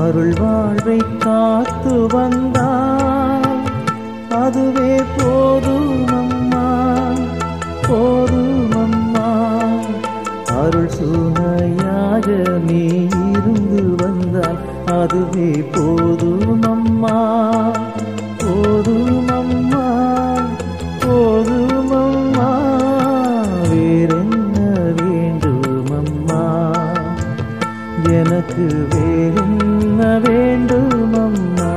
அருள் வாழ்வை காத்து வந்தாய் அதுவே போதும் அம்மா போதும் அம்மா அருள் சுனையாக நீ இருந்து வந்தாய் அதுவே போதும் அம்மா போதும் அம்மா போதும் அம்மா வேறென்ன வேண்டும் அம்மா எனக்கு வேறென்ன வேண்டும் அம்மா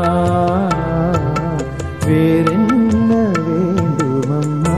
வேறென்ன வேண்டும் அம்மா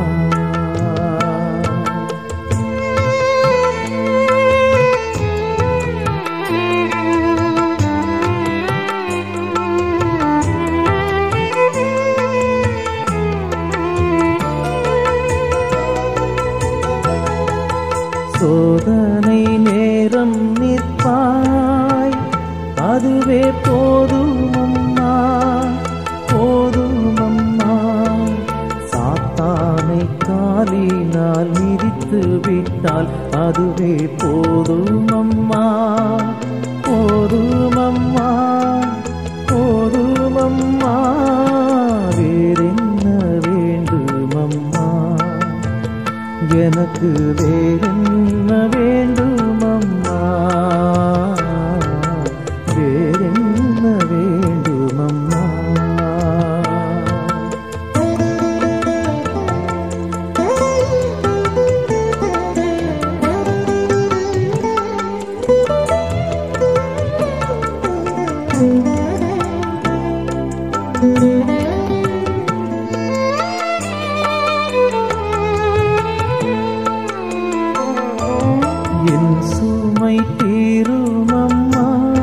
சோதனை நேரம் நிற்பாய் அதுவே போதும் அம்மா போதும் அம்மா சாத்தானை காலினால் மிதித்து விட்டால் அதுவே போதும் அம்மா போதும் அம்மா போதும் அம்மா வேறென்ன வேண்டும் அம்மா எனக்கு வேறென்ன வேண்டும் அம்மா வேறென்ன வேண்டும் அம்மா என் சுமை தீரும் அம்மா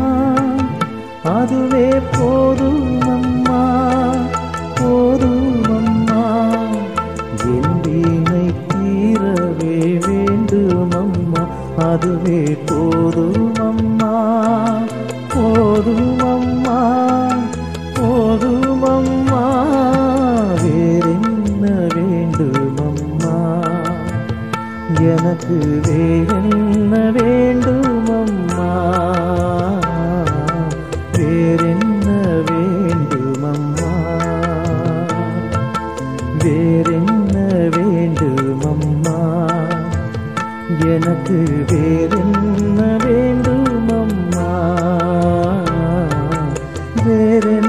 அதுவே போதும் அம்மா போதும் அம்மா என் வீணை தீரவே வேண்டும் அம்மா அதுவே போதும் அம்மா போதும் அம்மா போதும் அம்மா வேறென்ன வேண்டும் அம்மா எனக்கு வேறென்ன வேண்டும் அம்மா வேறென்ன வேண்டும் அம்மா வேறென்ன வேண்டும் அம்மா எனக்கு வேறென்ன வேண்டும் அம்மா வேறென்ன